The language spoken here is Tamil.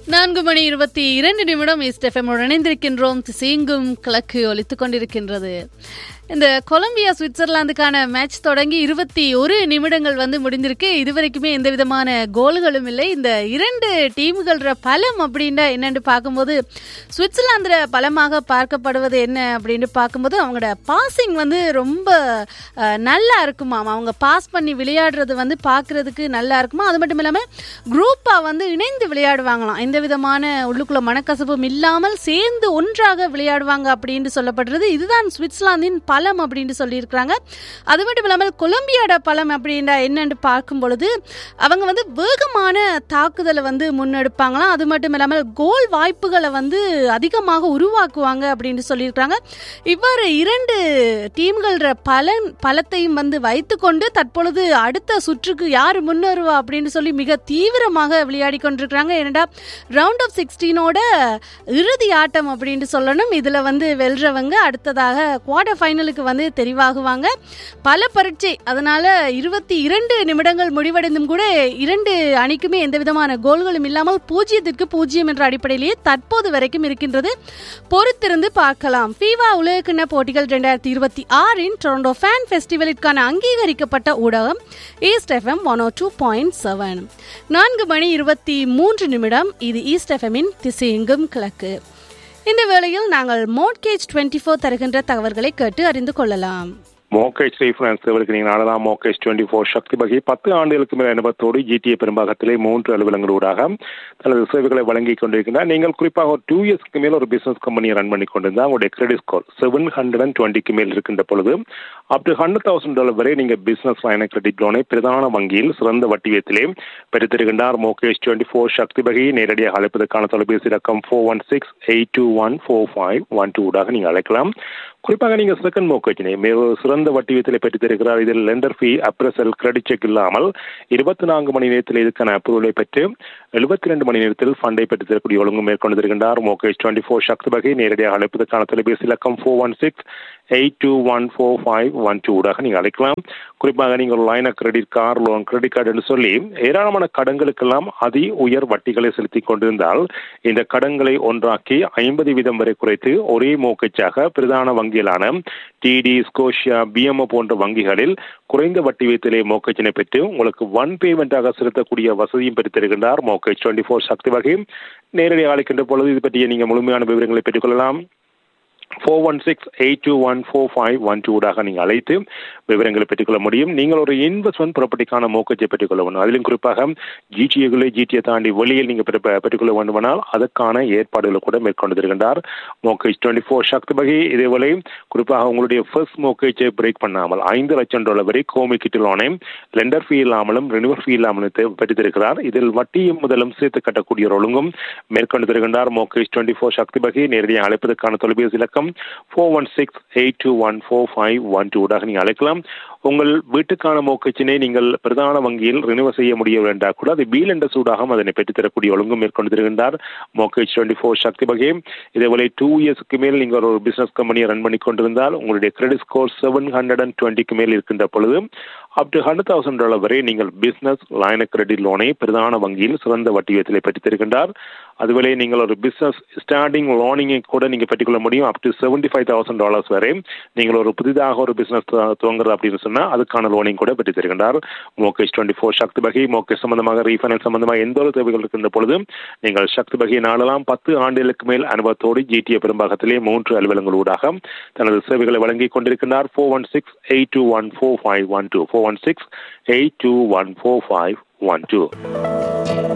நான்கு மணி இருபத்தி இரண்டு நிமிடம் ஈஸ்ட் எஃப்எம் இணைந்திருக்கின்றோம் திசையெங்கும் கிழக்கு ஒலித்துக் கொண்டிருக்கின்றது இந்த கொலம்பியா சுவிட்சர்லாந்துக்கான மேட்ச் தொடங்கி இருபத்தி ஒரு நிமிடங்கள் வந்து முடிந்திருக்கு இதுவரைக்குமே எந்த விதமான கோல்களும் இல்லை இந்த இரண்டு டீம்கள பலம் அப்படின்னா என்னன்னு பார்க்கும்போது சுவிட்சர்லாந்துல பலமாக பார்க்கப்படுவது என்ன அப்படின்னு பார்க்கும்போது அவங்களோட பாசிங் வந்து ரொம்ப அஹ், நல்லா இருக்குமாம் அவங்க பாஸ் பண்ணி விளையாடுறது வந்து பார்க்கறதுக்கு நல்லா இருக்குமா அது மட்டும் இல்லாமல் குரூப்பாக வந்து இணைந்து விளையாடுவாங்களாம் எந்த விதமான உள்ளுக்குள்ள மனக்கசப்பும் இல்லாமல் சேர்ந்து ஒன்றாக விளையாடுவாங்க அப்படின்னு சொல்லப்படுறது இதுதான் சுவிட்சர்லாந்தின் பலம் அப்படின்னு சொல்லியிருக்கிறாங்க அது மட்டும் இல்லாமல் கொலம்பியாட பலம் அப்படின்னா என்னன்னு பார்க்கும் பொழுது அவங்க வந்து வேகமான தாக்குதலை வந்து முன்னெடுப்பாங்களாம் அது மட்டும் இல்லாமல் கோல் வாய்ப்புகளை வந்து அதிகமாக உருவாக்குவாங்க அப்படின்னு சொல்லியிருக்கிறாங்க இவ்வாறு இரண்டு டீம்கள பலன் பலத்தையும் வந்து வைத்துக்கொண்டு தற்பொழுது அடுத்த சுற்றுக்கு யார் முன்னேறுவா அப்படின்னு சொல்லி மிக தீவிரமாக விளையாடி கொண்டிருக்கிறாங்க ஏனடா ரவுண்ட் ஆஃப் சிக்ஸ்டீனோட இறுதி ஆட்டம் அப்படின்னு சொல்லணும் இதில் வந்து வெல்றவங்க அடுத்ததாக குவார்டர் ஃபைனலுக்கு வந்து தெரிவாகுவாங்க பல பரீட்சை அதனால இருபத்தி இரண்டு நிமிடங்கள் முடிவடைந்தும் கூட இரண்டு அணிக்குமே எந்த விதமான கோல்களும் இல்லாமல் பூஜ்ஜியத்திற்கு பூஜ்ஜியம் என்ற அடிப்படையிலேயே தற்போது வரைக்கும் இருக்கின்றது பொறுத்திருந்து பார்க்கலாம் ஃபீவா உலகக்கிண்ண போட்டிகள் ரெண்டாயிரத்தி இருபத்தி ஆறின் டொரண்டோ ஃபேன் ஃபெஸ்டிவலிற்கான அங்கீகரிக்கப்பட்ட ஊடகம் East FM one o two point seven நான்கு மணி இருபத்தி மூன்று நிமிடம் இது ஈஸ்ட் எஃப்எம்மின் திசையெங்கும் கிழக்கு இந்த வேளையில் நாங்கள் மோட்கேஜ் டுவெண்ட்டி ஃபோர் தருகின்ற தகவல்களை கேட்டு அறிந்து கொள்ளலாம் மோகேஷ் ரீஃபரன்ஸ் சேவலுக்கு நீங்கள் நாடலாம் மோகேஷ் டுவெண்ட்டி ஃபோர் சக்தி பகி பத்து ஆண்டுகளுக்கு மேல் அனுபவத்தோடு ஜிடிஏ பெரும்பாகத்திலே மூன்று அலுவலங்களூடாக தனது சேவைகளை வழங்கி கொண்டிருக்கிறார் நீங்கள் குறிப்பாக ஒரு டூ இயர்ஸ்க்கு மேல் ஒரு பிசினஸ் கம்பெனியை ரன் பண்ணி கொண்டிருந்தால் உங்களுடைய credit score seven hundred and டுவெண்ட்டிக்கு மேல் இருக்கின்ற பொழுது up to hundred thousand dollar வரை நீங்கள் பிசினஸ் லைன கிரெடிட் லோனை பிரதான வங்கியில் சிறந்த வட்டி வீதத்திலே பெற்றுத்தருகின்றார் மோகேஷ் டுவெண்ட்டி ஃபோர் சக்தி பகி நேரடியாக அழைப்பதற்கான தொலைபேசி இலக்கம் four one six eight two one four five one two ஊடாக நீங்கள் அழைக்கலாம் குறிப்பாக நீங்க செகண்ட் மோக்கேஜினை மிக சிறந்த வட்டி வீதத்தில் பெற்று தருகிறார் இதில் lender fee appraisal credit check இல்லாமல் இருபத்தி நான்கு மணி நேரத்தில் இதுக்கான அப்ரூவலை பெற்று எழுபத்தி ரெண்டு மணி நேரத்தில் ஃபண்டை பெற்று தரக்கூடிய ஒழுங்கு மேற்கொண்டு தருகின்றார் மோகேஷ் டுவெண்ட்டி ஃபோர் சக்தி வகை நேரடியாக அழைப்பதற்கான தொலைபேசி இலக்கம் four one six eight two one four five one two ஊடாக நீங்கள் அழைக்கலாம் குறிப்பாக நீங்கள் ஒரு line credit car loan credit card என்று சொல்லி ஏராளமான கடன்களுக்கெல்லாம் அதி உயர் வட்டிகளை செலுத்தி கொண்டிருந்தால் இந்த கடன்களை ஒன்றாக்கி ஐம்பது வீதம் வரை குறைத்து ஒரே மோக்கச்சாக பிரதான வங்கிகளான டிடி ஸ்கோஷியா பிஎம்ஓ போன்ற வங்கிகளில் குறைந்த வட்டி வீதத்திலே மோக்கச்சினை பெற்று உங்களுக்கு ஒன் பேமெண்டாக செலுத்தக்கூடிய வசதியும் பெற்று தருகின்றார் மோக்கேஜ் டுவெண்ட்டி ஃபோர் சக்தி வகை நேரடியாக அழைக்கின்ற பொழுது இது பற்றிய நீங்கள் முழுமையான விவரங்களை பெற்றுக்கொள்ளலாம் four one six eight two one four five one டூடாக நீங்கள் அழைத்து விவரங்களை பெற்றுக்கொள்ள முடியும் நீங்கள் ஒரு இன்வெஸ்ட்மெண்ட் ப்ராப்பர்ட்டிக்கான மோக்கச்சை பெற்றுக்கொள்ள வேண்டும் அதிலும் குறிப்பாக ஜிடிஏகளை ஜிடிஏ தாண்டி வெளியில் நீங்கள் பெற்று பெற்றுக்கொள்ள வேண்டுமானால் அதற்கான ஏற்பாடுகளை கூட மேற்கொண்டு தருகின்றார் மோக்கேஜ் டுவெண்ட்டி ஃபோர் சக்தி வகை இதேவேளை குறிப்பாக உங்களுடைய ஃபர்ஸ்ட் மோக்கேஜை பிரேக் பண்ணாமல் ஐந்து லட்சம் டாலர் வரை கோமி கிட்டு லோனை லெண்டர் ஃபீ இல்லாமலும் ரெனிவர் ஃபீ இல்லாமலும் பெற்று தருகிறார் இதில் வட்டியும் முதலும் சேர்த்து கட்டக்கூடிய ஒரு ஒழுங்கும் மேற்கொண்டு தருகின்றார் மோக்கேஜ் டுவெண்ட்டி ஃபோர் சக்தி வகை நேரடியாக அழைப்பதற்கான தொலைபேசி இலக்கம் four one six eight two one four five one டூடாக நீங்கள் அழைக்கலாம் உங்கள் வீட்டுக்கான மோக்கச்சினை நீங்கள் பிரதான வங்கியில் ரினிவல் செய்ய முடியவில்லை என்றால் கூட அது பீல் என்ற சூடாகவும் அதனை பெற்றுத்தரக்கூடிய ஒழுங்கும் மேற்கொண்டு தருகின்றார் மோக்கேஜ் டுவெண்ட்டி ஃபோர் சக்தி வகை இதேபோல டூ இயர்ஸ்க்கு மேல் நீங்கள் ஒரு பிசினஸ் கம்பெனியை ரன் பண்ணி கொண்டிருந்தால் உங்களுடைய credit score seven hundred and டுவெண்ட்டிக்கு மேல் இருக்கின்ற பொழுது up to hundred thousand dollar வரை நீங்கள் பிசினஸ் லைன கிரெடிட் லோனை பிரதான வங்கியில் சிறந்த வட்டி வீதத்தில் பெற்றுத் தருகின்றார் அதுவேளை நீங்கள் ஒரு பிசினஸ் ஸ்டார்டிங் லோனிங்கை கூட நீங்கள் பெற்றுக்கொள்ள முடியும் up to seventy five thousand dollars வரை நீங்கள் ஒரு புதிதாக ஒரு பிசினஸ் துவங்குறது அப்படின்னு சொன்னால் அதுக்கான லோனிங் கூட பெற்று தருகின்றார் மோகேஷ் டுவெண்ட்டி ஃபோர் சக்தி பகை மோகேஷ் சம்பந்தமாக ரீஃபைனான்ஸ் சம்பந்தமாக எந்த ஒரு தேவைகள் இருக்கின்ற பொழுது நீங்கள் சக்தி பகையை நாடலாம் பத்து ஆண்டுகளுக்கு மேல் அனுபவத்தோடு ஜிடிஏ பெரும்பாகத்திலே மூன்று அலுவலங்களூடாக தனது சேவைகளை வழங்கிக் கொண்டிருக்கின்றார் four one six eight two one four five one two four one six eight two one four five one two